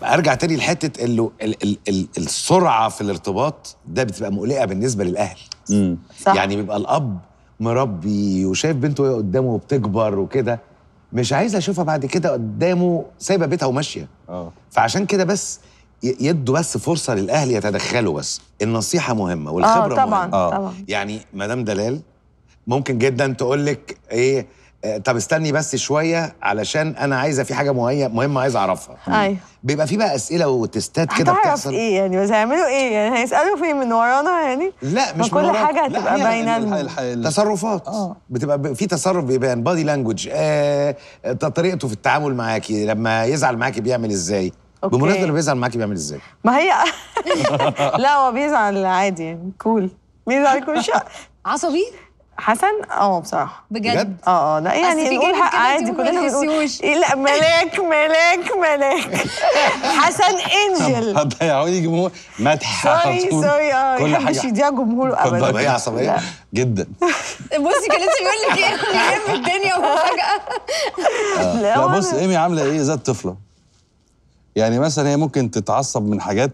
ارجع تاني لحته ال ال ال ال السرعه في الارتباط ده بتبقى مقلقه بالنسبه للاهل صح. يعني بيبقى الاب مربي وشايف بنته وهي قدامه وبتكبر وكده مش عايز اشوفها بعد كده قدامه سايبه بيتها وماشيه اه فعشان كده بس ي- يدوا بس فرصه للاهل يتدخلوا بس النصيحه مهمه والخبره اه طبعا مهمة. آه. طبعا يعني مدام دلال ممكن جدا تقول لك ايه آه، طب استني بس شويه علشان انا عايزه في حاجه مهمه مهمه عايزه اعرفها ايوه بيبقى في بقى اسئله وتستات كده هتعرف بتحصل ايه يعني بس هيعملوا ايه يعني هيسالوا فين من ورانا يعني لا ما مش كل من وراك. حاجه لا، هتبقى هي باينه الح- لهم. الح- ال- تصرفات آه. بتبقى ب- في تصرف بيبان بادي لانجوج آه آه، طريقته في التعامل معاكي لما يزعل معاكي بيعمل ازاي أوكي. بمناسبه لما بيزعل معاكي بيعمل ازاي ما هي لا هو بيزعل عادي يعني كول بيزعل كل شيء عصبي حسن اه بصراحه بجد, بجد؟ اه اه لا يعني في نقول جانب حق كده عادي انتوا ما كلنا بنقول بتحسوش. إيه لا ملاك ملاك ملاك حسن انجل هتضيعوني جمهور مدح على سوري طول. سوري اه كل يحبش حاجه يديها جمهوره اتفضل. ابدا طب هي عصبيه لا. جدا بصي كان لسه بيقول لك ايه بيلم الدنيا وفجاه لا هو بص أنا- ايمي عامله ايه زي الطفله يعني مثلا هي ممكن تتعصب من حاجات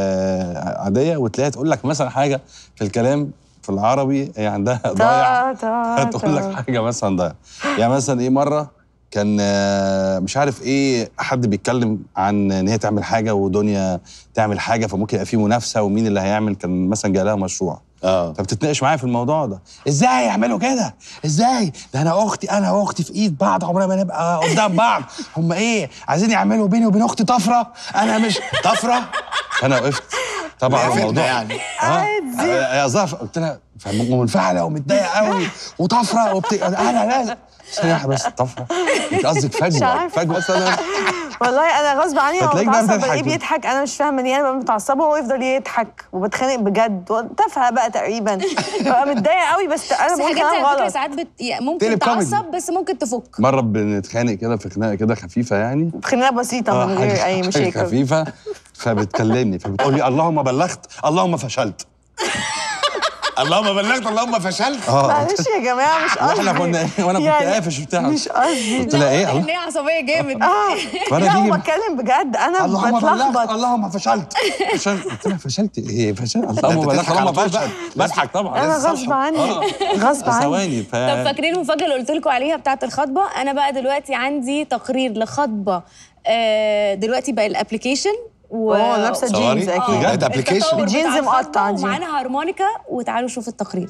آه، عاديه وتلاقيها تقول لك مثلا حاجه في الكلام في العربي هي عندها ضايع تا- هتقول لك تا. حاجه مثلا ضايع يعني مثلا ايه مره كان آه، مش عارف ايه حد بيتكلم عن ان هي تعمل حاجه ودنيا تعمل حاجه فممكن يبقى في منافسه ومين اللي هيعمل كان مثلا جاي لها مشروع اه فبتتناقش معايا في الموضوع ده ازاي يعملوا كده ازاي ده انا اختي انا واختي في ايد بعض عمرنا ما نبقى قدام بعض هم ايه عايزين يعملوا بيني وبين اختي طفره انا مش طفره فانا وقفت طبعا لفتنا الموضوع يعني. عادي. يا ظرف قلت لها منفعله ومتضايقه قوي وطفره وبت... انا لازم ثانية واحدة بس طفره انت قصدك مش فجوه عارفة. فجوه مثلا والله انا غصب عني هو فتلاقيك بقى متعصب بتضحك بلاقيه بقى. بيضحك انا مش فاهمه ليه انا ببقى متعصبه وهو يفضل يضحك وبتخانق بجد تافهه بقى تقريبا ببقى متضايقه قوي بس انا بس بقول حاجات كلام على فكره غلط ساعات بت... يعني ممكن تقلب كوميدي. تعصب بس ممكن تفك مره بنتخانق كده في خناقه كده خفيفه يعني خناقه بسيطه من غير اي حاجة مشاكل خفيفه فبتكلمني فبتقول لي اللهم بلغت اللهم فشلت اللهم بلغت اللهم فشلت اه معلش يا جماعه مش قصدي واحنا كنا ايه وانا كنت يعني قافش وبتاع مش قصدي قلت لها ايه ان الله هي عصبيه جامد اه وأنا لا تيجي- وبتكلم بجد انا اللهم بلغت بتلخبط اللهم فشلت فشل قلت لها فشلت ايه فشلت اللهم أنت بلغت تضحك على اللهم طول فشل بقى. بضحك طبعا انا لسه غصب صاحي. عني آه. غصب عني ثواني ف طب فاكرين المفاجاه اللي قلت لكم عليها بتاعه الخطبه انا بقى دلوقتي عندي تقرير لخطبه آه، دلوقتي بقى الابلكيشن و... اوه لابسه صوري؟ جينز آه، اكيد بجد؟ application؟ التطور الجينز بتاع الخطبة مقطع دي. ومعانا هارمونيكا وتعالوا شوفوا التقرير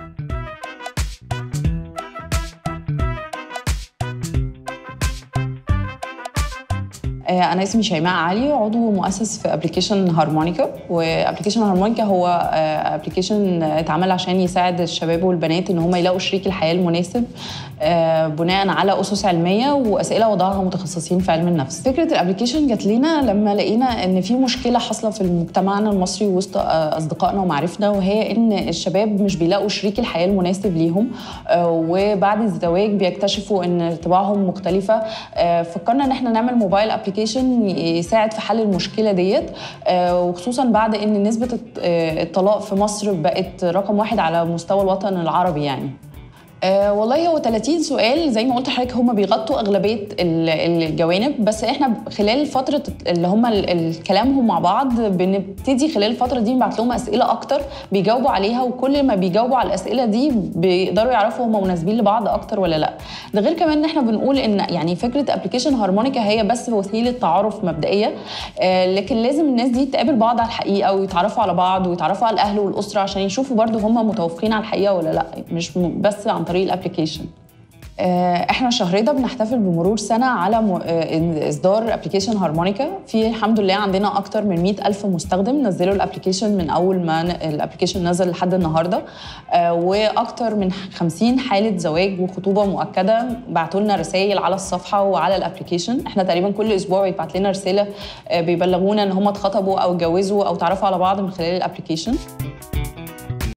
آه، أنا اسمي شيماء علي عضو مؤسس في ابلكيشن هارمونيكا وابلكيشن هارمونيكا هو ابلكيشن اتعمل عشان يساعد الشباب والبنات ان هم يلاقوا شريك الحياه المناسب آه، بناء على اسس علميه واسئله وضعها متخصصين في علم النفس. فكره الابلكيشن جات لنا لما لقينا ان في مشكله حاصله في مجتمعنا المصري وسط آه، اصدقائنا ومعارفنا وهي ان الشباب مش بيلاقوا شريك الحياه المناسب ليهم آه، وبعد الزواج بيكتشفوا ان طباعهم مختلفه آه، فكرنا ان احنا نعمل موبايل ابلكيشن يساعد في حل المشكله ديت آه، وخصوصا بعد ان نسبه الط- آه، الطلاق في مصر بقت رقم واحد على مستوى الوطن العربي يعني أه والله هو 30 سؤال زي ما قلت لحضرتك هم بيغطوا اغلبيه ال- ال- الجوانب بس احنا خلال فتره اللي هم ال- ال- كلامهم مع بعض بنبتدي خلال الفتره دي نبعت لهم اسئله اكتر بيجاوبوا عليها وكل ما بيجاوبوا على الاسئله دي بيقدروا يعرفوا هم مناسبين لبعض اكتر ولا لا ده غير كمان ان احنا بنقول ان يعني فكره ابلكيشن هارمونيكا هي بس وسيله تعارف مبدئيه آه، لكن لازم الناس دي تقابل بعض على الحقيقه ويتعرفوا على بعض ويتعرفوا على الاهل والاسره عشان يشوفوا برضو هم متوافقين على الحقيقه ولا لا مش م- بس عن طريق الابلكيشن آه، احنا الشهر ده بنحتفل بمرور سنه على م- آه، اصدار ابلكيشن هارمونيكا في الحمد لله عندنا اكتر من 100 الف مستخدم نزلوا الابلكيشن من اول ما ن- الابلكيشن نزل لحد النهارده آه، واكتر من 50 حاله زواج وخطوبه مؤكده بعتوا لنا رسائل على الصفحه وعلى الابلكيشن احنا تقريبا كل اسبوع بيتبعت لنا رساله آه، بيبلغونا ان هم اتخطبوا او اتجوزوا او تعرفوا على بعض من خلال الابلكيشن